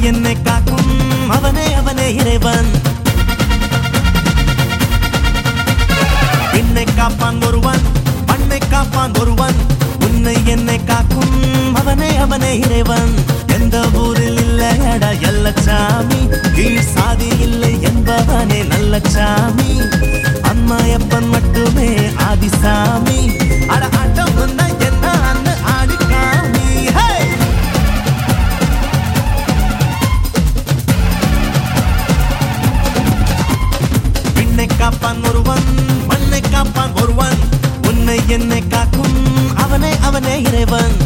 என்னை காக்கும் அவனே அவனே இறைவன் என்னை காப்பான் ஒருவன் மண்ணை காப்பான் ஒருவன் உன்னை என்னை காக்கும் அவனே அவனே இறைவன் எந்த ஊரில் இல்லையடா எல்லச்சாமி கீழ் சாதி இல்லை என்பவனே நல்ல சாமி அம்மாயப்பன் மட்டுமே ஆதிசாமி அட ஆட்டம் வந்தா என்ன அண்ணு ஆடிக்காமி ஹே விண்ணை காப்பான் ஒருவன் மண்ணை காப்பான் ஒருவன் உன்னை என்னை காக்கும் அவனே அவனே இறைவன்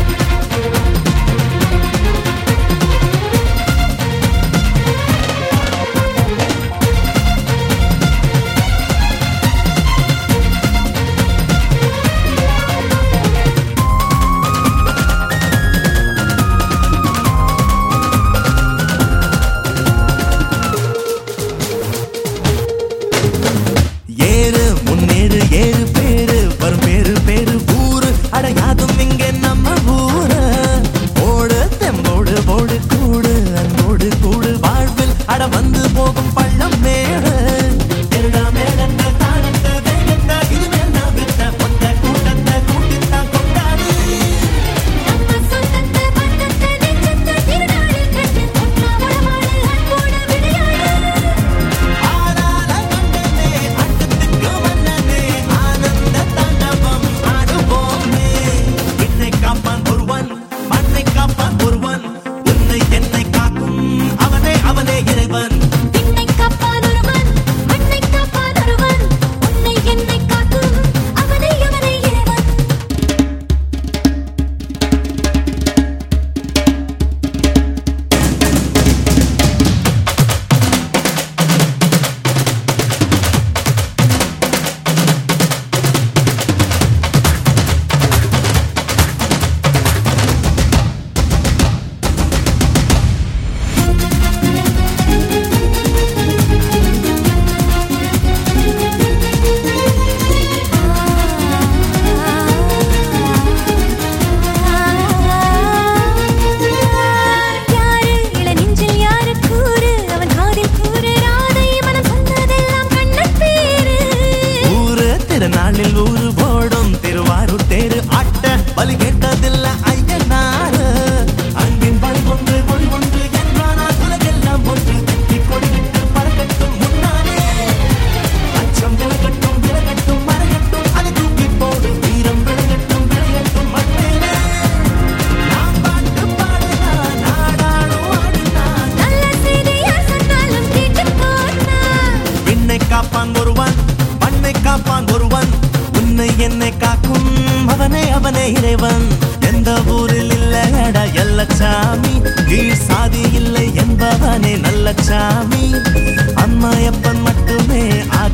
ஏறு முன்னேறு ஏறு பேரு வரும் பேரு பேரு ஊரு அடையாதும் இங்கே நம்ம ஊரு ஓடு தெம்போடு போடு கூடு அன்போடு கூடு வாழ்வில் அட வந்து போகும் பள்ளம் மேடு திருடா மேடத்த தானத்த வேகத்த இது வேண்டா விட்ட பொத்த கூட்டத்தை கூட்டித்தான் கொண்டாடு நம்ம சொந்தத்தை பந்தத்தை நெஞ்சத்தை திருநாளில் கட்டு பொன்னா வளமாடு அன்போடு விளையாடு ஆடாத கண்டனே அண்டத்துக்கு வந்தனே ஆனந்த தாண்டவம் ஆடுவோமே என்னை காப்பான் ஒருவன் மண்ணை காப்பான் ஒருவன் உன்னை என்னை காக்கும் அவனே அவனே இறைவன் விண்ணை காப்பான் ஒருவன் மண்ணை காப்பான் ஒருவன் உன்னை என்னை காக்கும் அவனை அவனை இறைவன் யாரு இளநெஞ்சில் யாரு கூறு அவன் காதில் கூறு ராதை மனம் சொன்னதெல்லாம் கண்ணன் பேரு ஊரு திருநாளில் ஊரு போடும் திருவாரூர் தேரு ஆட்ட பலி கேட்டதில்ல ஐயனாரு அன்பின் பலி ஒன்று மொழி ஒன்று என்றானால் உலகெல்லாம் ஒன்று தட்டி கொடிவிட்டு பறக்கட்டும் முன்னாலே அச்சம் விலகட்டும் விலகட்டும் மறையட்டும் அதை தூக்கி போடு வீரம் விலகட்டும் விளையட்டும் மட்டேனே நாம் பாட்டு பாடினா நாடாளும் ஆடினா நல்ல செய்தி யார் சொன்னாலும் கேட்டு போனா விண்ணை காப்பான் ஒருவன் மண்ணை காப்பான் ஒருவன் உன்னை என்னை காக்கும் அவனே அவனே இறைவன் எந்த ஊரில் இல்லையடா எல்லச்சாமி கீழ் சாதி இல்லை என்பவனே நல்ல சாமி அம்மாயப்பன் மட்டுமே ஆதி